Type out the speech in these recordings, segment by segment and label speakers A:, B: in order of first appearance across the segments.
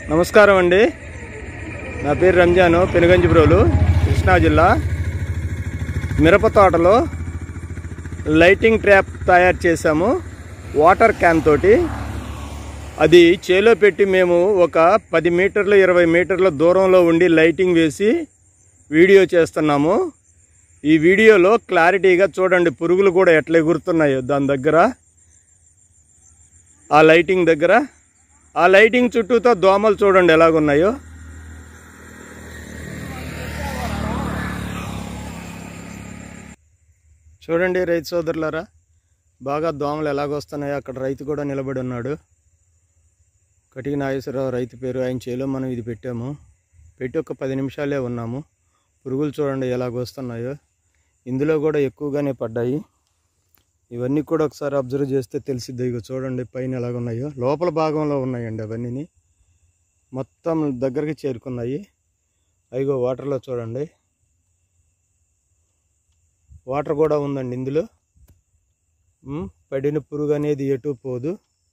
A: నమస్కారం అండి నా పేరు రంజాను పెనుగంజిబ్రోలు కృష్ణా జిల్లా మిరప తోటలో లైటింగ్ ట్రాప్ తయారు చేశాము వాటర్ క్యాన్ తోటి అది చేలో పెట్టి మేము ఒక పది మీటర్లు ఇరవై మీటర్ల దూరంలో ఉండి లైటింగ్ వేసి వీడియో చేస్తున్నాము ఈ వీడియోలో క్లారిటీగా చూడండి పురుగులు కూడా ఎట్లా ఎగురుతున్నాయో దాని దగ్గర ఆ లైటింగ్ దగ్గర ఆ లైటింగ్ చుట్టూతో దోమలు చూడండి ఎలాగున్నాయో చూడండి రైతు సోదరులారా బాగా దోమలు ఎలాగొస్తున్నాయో అక్కడ రైతు కూడా నిలబడి ఉన్నాడు కటిక నాగేశ్వరరావు రైతు పేరు ఆయన చేలో మనం ఇది పెట్టాము పెట్టి ఒక పది నిమిషాలే ఉన్నాము పురుగులు చూడండి ఎలాగొస్తున్నాయో ఇందులో కూడా ఎక్కువగానే పడ్డాయి ఇవన్నీ కూడా ఒకసారి అబ్జర్వ్ చేస్తే తెలిసిద్ది ఇగో చూడండి పైన ఎలాగున్నాయో లోపల భాగంలో ఉన్నాయండి అవన్నీ మొత్తం దగ్గరికి చేరుకున్నాయి అయిగో వాటర్లో చూడండి వాటర్ కూడా ఉందండి ఇందులో ఉమ్, పడిన పురుగు అనేది ఎటు పోదు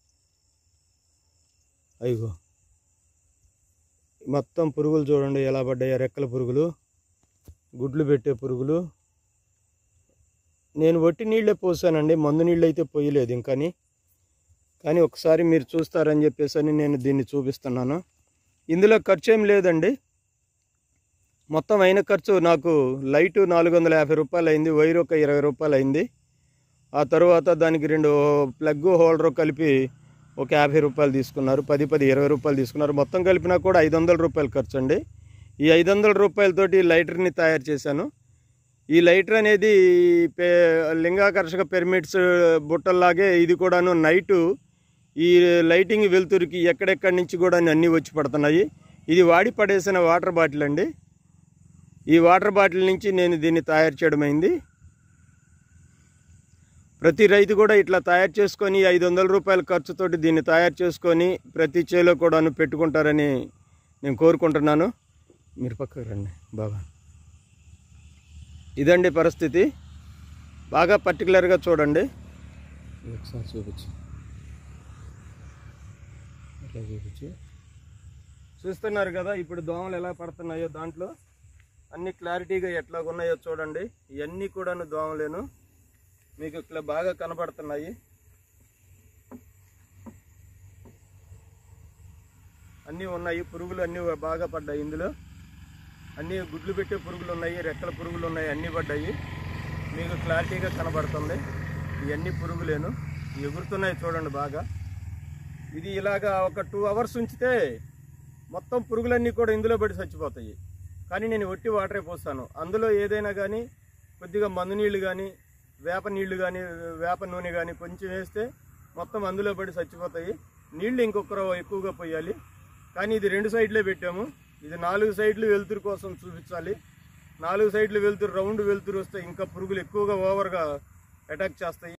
A: అయిగో మొత్తం పురుగులు చూడండి ఎలా పడ్డాయో రెక్కల పురుగులు గుడ్లు పెట్టే పురుగులు నేను వట్టి నీళ్ళే పోసానండి మందు నీళ్ళు అయితే పోయలేదు ఇంకాని కానీ ఒకసారి మీరు చూస్తారని చెప్పేసి అని నేను దీన్ని చూపిస్తున్నాను ఇందులో ఖర్చు ఏం లేదండి మొత్తం అయిన ఖర్చు నాకు లైటు నాలుగు వందల యాభై రూపాయలు అయింది వైర్ ఒక ఇరవై రూపాయలు అయింది ఆ తర్వాత దానికి రెండు ప్లగ్ హోల్డర్ కలిపి ఒక యాభై రూపాయలు తీసుకున్నారు పది పది ఇరవై రూపాయలు తీసుకున్నారు మొత్తం కలిపినా కూడా ఐదు వందల రూపాయలు ఖర్చు అండి ఈ ఐదు వందల రూపాయలతోటి లైటర్ని తయారు చేశాను ఈ లైటర్ అనేది పే లింగాకర్షక పిరమిడ్స్ బుట్టల్లాగే ఇది కూడాను నైటు ఈ లైటింగ్ వెలుతురికి ఎక్కడెక్కడి నుంచి కూడా అన్నీ వచ్చి పడుతున్నాయి ఇది వాడి పడేసిన వాటర్ బాటిల్ అండి ఈ వాటర్ బాటిల్ నుంచి నేను దీన్ని తయారు చేయడం అయింది ప్రతి రైతు కూడా ఇట్లా తయారు చేసుకొని ఐదు వందల రూపాయల ఖర్చుతోటి దీన్ని తయారు చేసుకొని ప్రతి చేలో కూడాను పెట్టుకుంటారని నేను కోరుకుంటున్నాను మీరు పక్కకు రండి బాగా ఇదండి పరిస్థితి బాగా పర్టికులర్గా చూడండి ఇది ఒకసారి చూపించు అట్లా చూపించు చూస్తున్నారు కదా ఇప్పుడు దోమలు ఎలా పడుతున్నాయో దాంట్లో అన్ని క్లారిటీగా ఎట్లా ఉన్నాయో చూడండి ఇవన్నీ కూడాను దోమలేను మీకు ఇట్లా బాగా కనబడుతున్నాయి అన్నీ ఉన్నాయి పురుగులు అన్నీ బాగా పడ్డాయి ఇందులో అన్నీ గుడ్లు పెట్టే పురుగులు ఉన్నాయి రెక్కల పురుగులు ఉన్నాయి అన్నీ పడ్డాయి మీకు క్లారిటీగా కనబడుతుంది ఇవన్నీ పురుగులేను ఎగురుతున్నాయి చూడండి బాగా ఇది ఇలాగా ఒక టూ అవర్స్ ఉంచితే మొత్తం పురుగులన్నీ కూడా ఇందులో పడి చచ్చిపోతాయి కానీ నేను ఒట్టి వాటరే పోస్తాను అందులో ఏదైనా కానీ కొద్దిగా మందు నీళ్ళు కానీ వేప నీళ్లు కానీ వేప నూనె కానీ కొంచెం వేస్తే మొత్తం అందులో పడి చచ్చిపోతాయి నీళ్లు ఇంకొకరు ఎక్కువగా పోయాలి కానీ ఇది రెండు సైడ్లే పెట్టాము ఇది నాలుగు సైడ్లు వెలుతురు కోసం చూపించాలి నాలుగు సైడ్లు వెలుతురు రౌండ్ వెలుతురు వస్తే ఇంకా పురుగులు ఎక్కువగా ఓవర్గా అటాక్ చేస్తాయి